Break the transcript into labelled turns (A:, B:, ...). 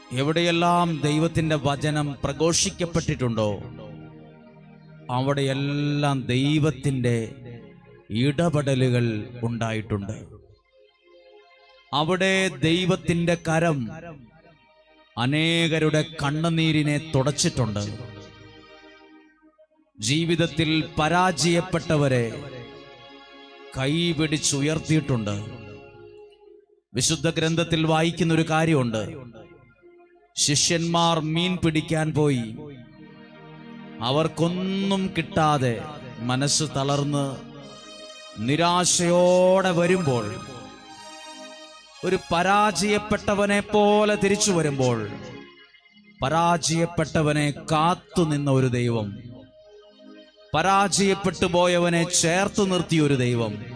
A: എവിടെയെല്ലാം ദൈവത്തിന്റെ വചനം പ്രഘോഷിക്കപ്പെട്ടിട്ടുണ്ടോ അവിടെയെല്ലാം ദൈവത്തിന്റെ ഇടപെടലുകൾ ഉണ്ടായിട്ടുണ്ട് അവിടെ ദൈവത്തിന്റെ കരം അനേകരുടെ കണ്ണുനീരിനെ തുടച്ചിട്ടുണ്ട് ജീവിതത്തിൽ പരാജയപ്പെട്ടവരെ കൈപിടിച്ചുയർത്തിയിട്ടുണ്ട് വിശുദ്ധ ഗ്രന്ഥത്തിൽ വായിക്കുന്ന ഒരു കാര്യമുണ്ട് ശിഷ്യന്മാർ മീൻ പിടിക്കാൻ പോയി അവർക്കൊന്നും കിട്ടാതെ മനസ്സ് തളർന്ന് നിരാശയോടെ വരുമ്പോൾ ഒരു പരാജയപ്പെട്ടവനെ പോലെ തിരിച്ചു വരുമ്പോൾ പരാജയപ്പെട്ടവനെ കാത്തു നിന്ന ഒരു ദൈവം പരാജയപ്പെട്ടു പോയവനെ ചേർത്തു നിർത്തിയ ഒരു ദൈവം